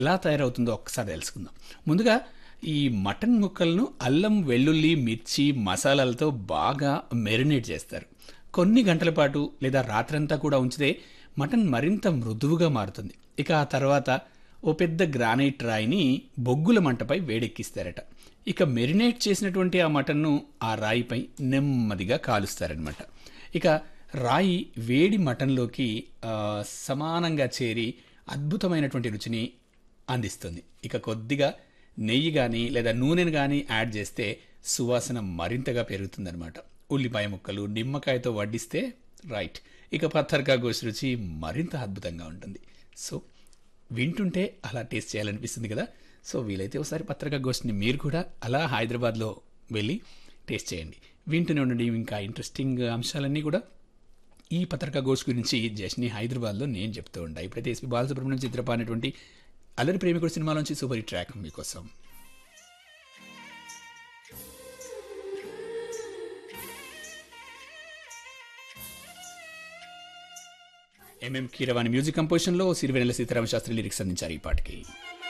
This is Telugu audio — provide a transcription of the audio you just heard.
ఎలా తయారవుతుందో ఒక్కసారి తెలుసుకుందాం ముందుగా ఈ మటన్ ముక్కలను అల్లం వెల్లుల్లి మిర్చి మసాలాలతో బాగా మెరినేట్ చేస్తారు కొన్ని గంటల పాటు లేదా రాత్రంతా కూడా ఉంచితే మటన్ మరింత మృదువుగా మారుతుంది ఇక ఆ తర్వాత ఓ పెద్ద గ్రానైట్ రాయిని బొగ్గుల మంటపై వేడెక్కిస్తారట ఇక మెరినేట్ చేసినటువంటి ఆ మటన్ను ఆ రాయిపై నెమ్మదిగా కాలుస్తారనమాట ఇక రాయి వేడి మటన్లోకి ఆ, సమానంగా చేరి అద్భుతమైనటువంటి రుచిని అందిస్తుంది ఇక కొద్దిగా నెయ్యి కానీ లేదా నూనెను కానీ యాడ్ చేస్తే సువాసన మరింతగా పెరుగుతుందన్నమాట ఉల్లిపాయ ముక్కలు నిమ్మకాయతో వడ్డిస్తే రైట్ ఇక పత్తర్కా గోష్ రుచి మరింత అద్భుతంగా ఉంటుంది సో వింటుంటే అలా టేస్ట్ చేయాలనిపిస్తుంది కదా సో వీలైతే ఒకసారి పత్రికా గోష్ఠిని మీరు కూడా అలా హైదరాబాద్లో వెళ్ళి టేస్ట్ చేయండి వింటూనే ఉండండి ఇంకా ఇంట్రెస్టింగ్ అంశాలన్నీ కూడా ఈ పత్రికా గోష్ఠి గురించి జస్ని హైదరాబాద్లో నేను చెప్తూ ఉంటా ఇప్పుడైతే ఎస్పి బాలసుబ్రహ్మణ్యం చిత్రపానటువంటి అల్లరి ప్రేమికుడు సినిమాలోంచి సూపర్ హిట్ ట్రాక్ మీకోసం ఎంఎం కీరవాణి మ్యూజిక్ కంపోజిషన్లో సిరివెనెల సీతారామ శాస్త్రి లిరిక్స్ అందించారు ఈ పాటకి